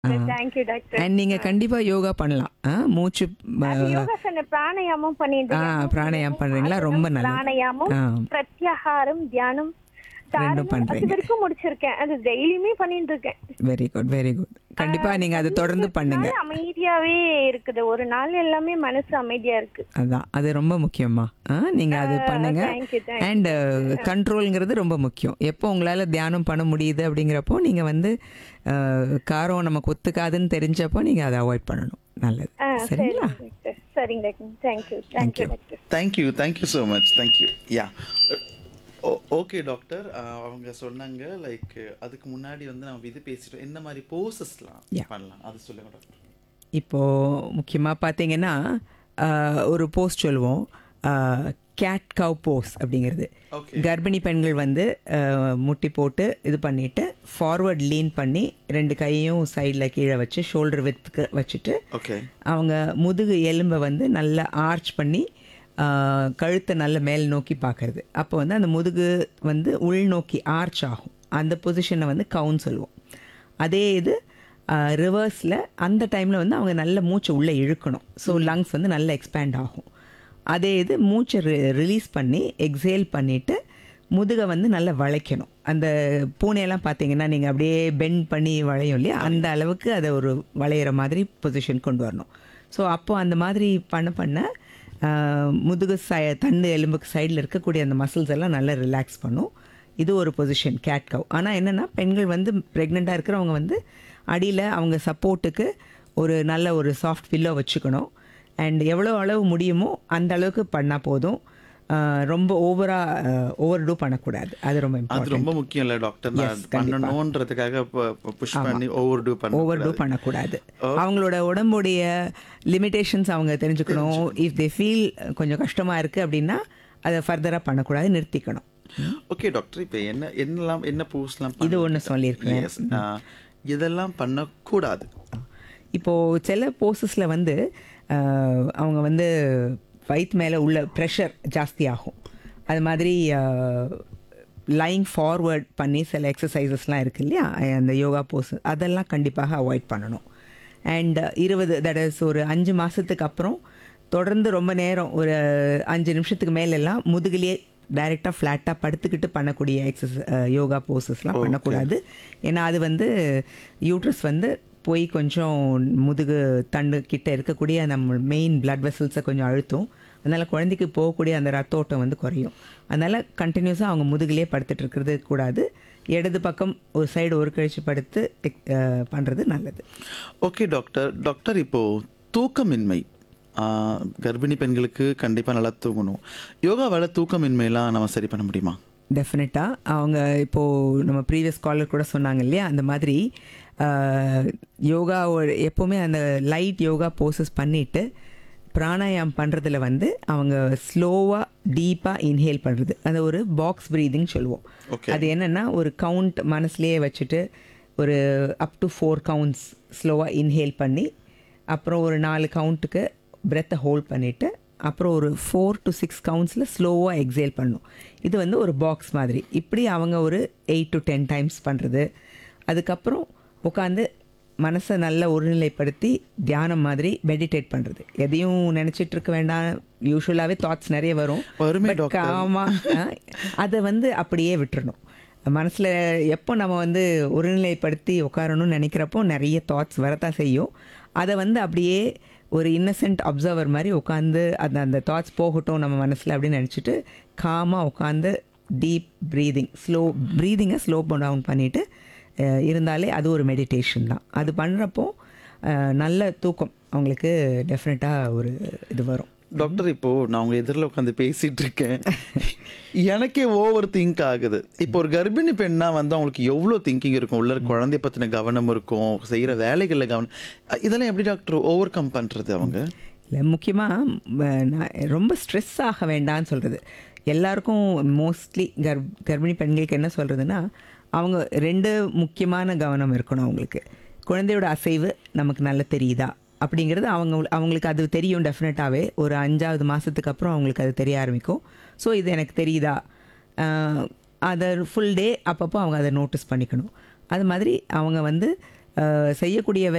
Thank you doctor and நீங்க கண்டிப்பா யோகா பண்ணலாம் ஆ, மூச்சு ம, யோகாசன பிராணாயாமம் பண்ணிட்டு ஆ இருக்கேன். பிராணாயாமம் பண்றீங்களா ரொம்ப நல்லது பிராணாயாமம் ஆ. பிரத்யாகாரம் தியானம் ரெண்டும் தாரணம், பண்றீங்க. அது வரைக்கும் முடிச்சிருக்கேன் அது டெய்லியுமே பண்ணிட்டு இருக்கேன் வெரி குட் வெரி குட் கண்டிப்பா நீங்க அதை தொடர்ந்து பண்ணுங்க நாள் அமைதியாவே இருக்குது ஒரு நாள் எல்லாமே மனசு அமைதியா இருக்கு அதான் அது ரொம்ப முக்கியமா ஆ, நீங்க அது பண்ணுங்க thank you, thank அண்ட் கண்ட்ரோல்ங்கிறது ரொம்ப முக்கியம் எப்போ உங்களால தியானம் பண்ண முடியுது அப்படிங்கிறப்போ நீங்க வந்து அஹ், காரம் நமக்கு ஒத்துக்காதுன்னு தெரிஞ்சப்போ நீங்க அதை அவாய்ட் பண்ணணும் நல்லது ஆ, சரிங்க சரிங்களா டாக்டர் சரிங்க doctor thank you thank you doctor thank you thank you so much thank you யா ஓகே டாக்டர் அவங்க சொன்னாங்க லைக் அதுக்கு முன்னாடி வந்து நம்ம இது பேசிட்டோம் என்ன மாதிரி போசஸ்லாம் Yeah. பண்ணலாம் அது சொல்லுங்க டாக்டர் இப்போ முக்கியமாக பார்த்தீங்கன்னா ஆஹ், ஒரு போஸ்ட் சொல்லுவோம் கேட் கவ் போஸ் அப்படிங்கிறது Okay. கர்ப்பிணி பெண்கள் வந்து ஆஹ், முட்டி போட்டு இது பண்ணிட்டு ஃபார்வர்ட் லீன் பண்ணி ரெண்டு கையும் சைடில் கீழே வச்சு ஷோல்டர் வித்துக்கு வச்சுட்டு ஓகே அவங்க முதுகு எலும்பை வந்து நல்லா ஆர்ச் பண்ணி ஆஹ், கழுத்தை நல்ல மேல் நோக்கி பார்க்கறது அப்போ வந்து அந்த முதுகு வந்து உள்நோக்கி ஆர்ச் ஆகும் அந்த பொசிஷனை வந்து கவுன் சொல்லுவோம் அதே இது ரிவர்ஸில் அந்த டைமில் வந்து அவங்க நல்ல மூச்சை உள்ளே இழுக்கணும் ஸோ லங்ஸ் வந்து நல்லா எக்ஸ்பேண்ட் ஆகும் அதே இது மூச்சை ரிலீஸ் பண்ணி எக்ஸேல் பண்ணிவிட்டு முதுகை வந்து நல்லா வளைக்கணும் அந்த பூனையெல்லாம் பார்த்தீங்கன்னா நீங்கள் அப்படியே பெண்ட் பண்ணி வளையும் இல்லையா அந்த அளவுக்கு அதை ஒரு வளையிற மாதிரி பொசிஷன் கொண்டு வரணும் ஸோ அப்போ அந்த மாதிரி பண்ண பண்ண ஆஹ், முதுகு சை தண்டு எலும்புக்கு சைடில் இருக்கக்கூடிய அந்த மசில்ஸ் எல்லாம் நல்லா ரிலாக்ஸ் பண்ணும் இது ஒரு பொசிஷன் கேட் கவ் ஆனால் என்னென்னா பெண்கள் வந்து ப்ரெக்னெண்ட்டாக இருக்கிறவங்க வந்து அடியில் அவங்க சப்போர்ட்டுக்கு ஒரு நல்ல ஒரு சாஃப்ட் பில்லோ வச்சுக்கணும் அண்ட் எவ்வளோ அளவு முடியுமோ அந்த அளவுக்கு பண்ணால் போதும் ஆஹ், ரொம்ப ஓவராக ஓவர் டூ பண்ணக்கூடாது அது ரொம்ப அது இம்பார்ட்டன்ட் ரொம்ப முக்கியம் இல்லை டாக்டர் Yes, நான் கண்டிப்பா. பண்ணணுன்றதுக்காக புஷ் பண்ணி ஓவர் டூ ஓவர் டூ பண்ண பண்ணக்கூடாது அவங்களோட உடம்புடைய லிமிடேஷன்ஸ் அவங்க தெரிஞ்சுக்கணும் இஃப் தே ஃபீல் கொஞ்சம் கஷ்டமாக இருக்குது அப்படின்னா அதை ஃபர்தராக பண்ணக்கூடாது நிறுத்திக்கணும் ஓகே டாக்டர் இப்போ என்ன என்னலாம் என்ன போஸ்லாம் இது ஒன்று சொல்லியிருக்கேன் எஸ் இதெல்லாம் பண்ணக்கூடாது இப்போது சில போசஸில் வந்து ஆஹ், அவங்க வந்து வயிற்று மேலே உள்ள ப்ரெஷர் ஜாஸ்தி ஆகும் அது மாதிரி லைங் ஃபார்வர்ட் பண்ணி சில எக்ஸசைசஸ்லாம் இருக்கு இல்லையா அந்த யோகா போஸ் அதெல்லாம் கண்டிப்பாக அவாய்ட் பண்ணணும் அண்ட் இருபது தட் இஸ் ஒரு அஞ்சு மாதத்துக்கு அப்புறம் தொடர்ந்து ரொம்ப நேரம் ஒரு அஞ்சு நிமிஷத்துக்கு மேலெல்லாம் முதுகுலேயே டைரெக்டாக ஃப்ளாட்டாக படுத்துக்கிட்டு பண்ணக்கூடிய எக்ஸஸ் யோகா போசஸ்லாம் பண்ணக்கூடாது ஏன்னா அது வந்து யூட்ரஸ் வந்து போய் கொஞ்சம் முதுகு தண்டு கிட்ட இருக்கக்கூடிய நம்ம மெயின் பிளட் வெசல்ஸை கொஞ்சம் அழுத்தும் அதனால் குழந்தைக்கு போகக்கூடிய அந்த ரத்த ஓட்டம் வந்து குறையும் அதனால் கண்டினியூஸாக அவங்க முதுகுலேயே படுத்துட்டு இருக்கிறது கூடாது இடது பக்கம் ஒரு சைடு ஒரு கழிச்சு படுத்து பண்ணுறது நல்லது ஓகே டாக்டர் டாக்டர் இப்போ தூக்கமின்மை ஆஹ், கர்ப்பிணி பெண்களுக்கு கண்டிப்பாக நல்லா தூங்கணும் யோகாவால் தூக்கமின்மையெல்லாம் நம்ம சரி பண்ண முடியுமா டெஃபினட்டாக அவங்க இப்போது நம்ம ப்ரீவியஸ் காலர் கூட சொன்னாங்க இல்லையா அந்த மாதிரி யோகா எப்போவுமே அந்த லைட் யோகா போசஸ் பண்ணிவிட்டு பிராணாயாம் பண்ணுறதுல வந்து அவங்க ஸ்லோவாக டீப்பாக இன்ஹேல் பண்ணுறது அந்த ஒரு பாக்ஸ் ப்ரீதிங் சொல்லுவோம் Okay. அது என்னென்னா ஒரு கவுண்ட் மனசுலேயே வச்சுட்டு ஒரு அப் டு ஃபோர் கவுண்ட்ஸ் ஸ்லோவாக இன்ஹேல் பண்ணி அப்புறம் ஒரு நாலு கவுண்ட்டுக்கு பிரெத்தை ஹோல்ட் பண்ணிவிட்டு அப்புறம் ஒரு ஃபோர் டு சிக்ஸ் கவுண்ட்ஸில் ஸ்லோவாக எக்ஸேல் பண்ணணும் இது வந்து ஒரு பாக்ஸ் மாதிரி இப்படி அவங்க ஒரு எயிட் டு டென் டைம்ஸ் பண்ணுறது அதுக்கப்புறம் உட்காந்து மனசை நல்ல ஒருநிலைப்படுத்தி தியானம் மாதிரி மெடிடேட் பண்ணுறது எதையும் நினச்சிட்டு இருக்க வேண்டாம் யூஸ்வலாகவே தாட்ஸ் நிறைய வரும் வருமே But doctor. calm-ஆ, ஆ, அதை வந்து அப்படியே விட்டுறணும் மனசில் எப்போ நம்ம வந்து ஒருநிலைப்படுத்தி உட்காரணும்னு நினைக்கிறப்போ நிறைய தாட்ஸ் வரத்தான் செய்யும் அதை வந்து அப்படியே ஒரு இன்னசென்ட் அப்சர்வர் மாதிரி உட்காந்து அந்த அந்த தாட்ஸ் போகட்டும் நம்ம மனசில் அப்படின்னு நினச்சிட்டு காமாக உட்காந்து டீப் ப்ரீதிங் ஸ்லோ ப்ரீதிங்கை ஸ்லோ டவுன் பண்ணிவிட்டு இருந்தாலே அது ஒரு மெடிடேஷன் தான் அது பண்ணுறப்போ நல்ல தூக்கம் அவங்களுக்கு டெஃபினட்டாக ஒரு இது வரும் டாக்டர் இப்போ நான் உங்க எதிரில் உட்காந்து பேசிட்டு இருக்கேன் எனக்கே ஓவர் திங்க் ஆகுது இப்போ ஒரு கர்ப்பிணி பெண்ணா வந்து அவங்களுக்கு எவ்வளோ திங்கிங் இருக்கும் உள்ள இருக்க குழந்தைய பத்தின கவனம் இருக்கும் செய்யற வேலைகள்ல கவனம் அஹ் இதெல்லாம் எப்படி டாக்டர் ஓவர் கம் பண்றது அவங்க இல்லை முக்கியமாக ரொம்ப ஸ்ட்ரெஸ் ஆக வேண்டாம்னு சொல்கிறது எல்லாருக்கும் மோஸ்ட்லி கர் கர்ப்பிணி பெண்களுக்கு என்ன சொல்கிறதுனா அவங்க ரெண்டு முக்கியமான கவனம் இருக்கணும் அவங்களுக்கு குழந்தையோட அசைவு நமக்கு நல்லா தெரியுதா அப்படிங்கிறது அவங்க அவங்களுக்கு அது தெரியும் டெஃபினட்டாகவே ஒரு அஞ்சாவது மாதத்துக்கு அப்புறம் அவங்களுக்கு அது தெரிய ஆரம்பிக்கும் ஸோ இது எனக்கு தெரியுதா ஆஹ் அதை ஃபுல் டே அப்பப்போ அவங்க அதை நோட்டீஸ் பண்ணிக்கணும் அது மாதிரி அவங்க வந்து ஆஹ் செய்யக்கூடிய